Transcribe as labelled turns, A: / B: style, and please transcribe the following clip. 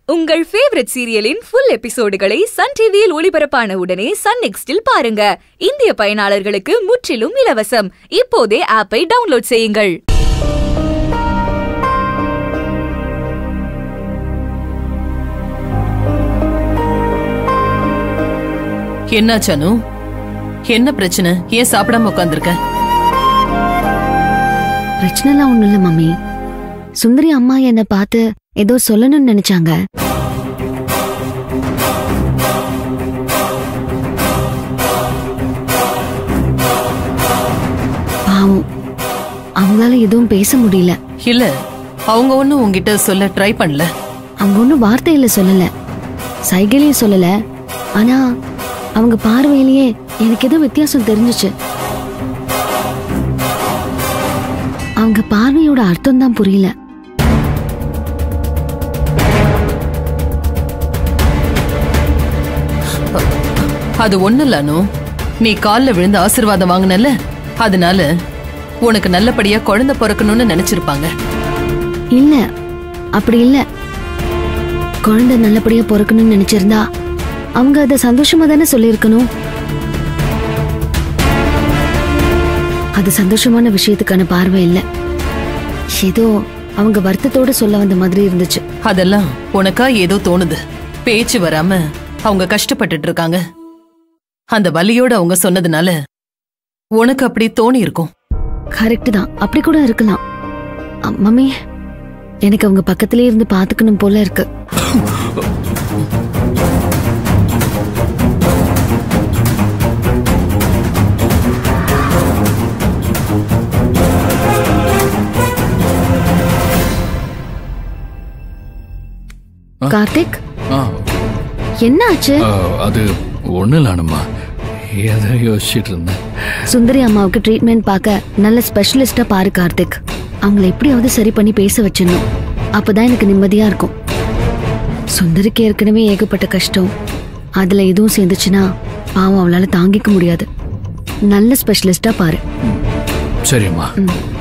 A: உங்கள் ஃபேவரட் சீரியலின் ஃபுல் எபிசோடுகளை சன் டிவியில் ஒளிபரப்பான உடனே சன் நெக்ஸ்டில் பாருங்க இந்திய பயனாளர்களுக்கு முற்றிலும் இலவசம் இப்போதே ஆப்பை டவுன்லோட் செய்யுங்கள்
B: என்னாச்சு அனு என்ன பிரச்சனை ஏன் சாப்பிடாம உட்காந்துருக்க
C: பிரச்சனைலாம் ஒண்ணும் இல்ல மம்மி சுந்தரி அம்மா என்ன பார்த்து ஏதோ சொல்லணும்னு நினைச்சாங்க பாவம் அவங்களால எதுவும் பேச முடியல
B: இல்ல அவங்க ஒண்ணும் உன்கிட்ட சொல்ல ட்ரை பண்ணல
C: அவங்க ஒன்றும் வார்த்தையில சொல்லல சைகையிலையும் சொல்லல ஆனா அவங்க பார்வையிலேயே எனக்கு ஏதோ வித்தியாசம் தெரிஞ்சுச்சு அவங்க பார்வையோட அர்த்தம் தான் புரியல
B: அது ஒண்ணு இல்ல அனு நீ கால்ல விழுந்து ஆசீர்வாதம் வாங்கினல அதனால உனக்கு நல்லபடியா குழந்தை பிறக்கணும்னு நினைச்சிருப்பாங்க
C: இல்ல அப்படி இல்ல குழந்தை நல்லபடியா பிறக்கணும்னு நினைச்சிருந்தா அவங்க அதை சந்தோஷமா தானே சொல்லியிருக்கணும் அது சந்தோஷமான விஷயத்துக்கான பார்வை இல்ல ஏதோ அவங்க வருத்தத்தோட சொல்ல வந்த மாதிரி இருந்துச்சு
B: அதெல்லாம் உனக்கா ஏதோ தோணுது பேச்சு வராம அவங்க கஷ்டப்பட்டுட்டு இருக்காங்க அந்த வலியோட அவங்க சொன்னதுனால உனக்கு அப்படி தோணி இருக்கும்
C: கரெக்ட் தான் அப்படி கூட இருக்கலாம் அ, மம்மி எனக்கு அவங்க பக்கத்திலே இருந்து பாத்துக்கணும் போல இருக்கு கார்த்திக்
D: ஆ
C: என்ன ஆச்சு
D: ஆ, அது ஒன்றும் இல்லைனுமா ஏதோ யோசிச்சுட்டு இருந்தேன்
C: சுந்தரி அம்மாவுக்கு ட்ரீட்மெண்ட் பார்க்க நல்ல ஸ்பெஷலிஸ்டா பாரு கார்த்திக் அவங்கள எப்படியாவது சரி பண்ணி பேச வச்சிடணும் அப்பதான் எனக்கு நிம்மதியா இருக்கும் சுந்தரிக்கு ஏற்கனவே ஏகப்பட்ட கஷ்டம் அதுல எதுவும் சேர்ந்துச்சுன்னா பாவம் அவளால தாங்கிக்க முடியாது நல்ல ஸ்பெஷலிஸ்டா பாரு
D: சரிம்மா
C: ம்.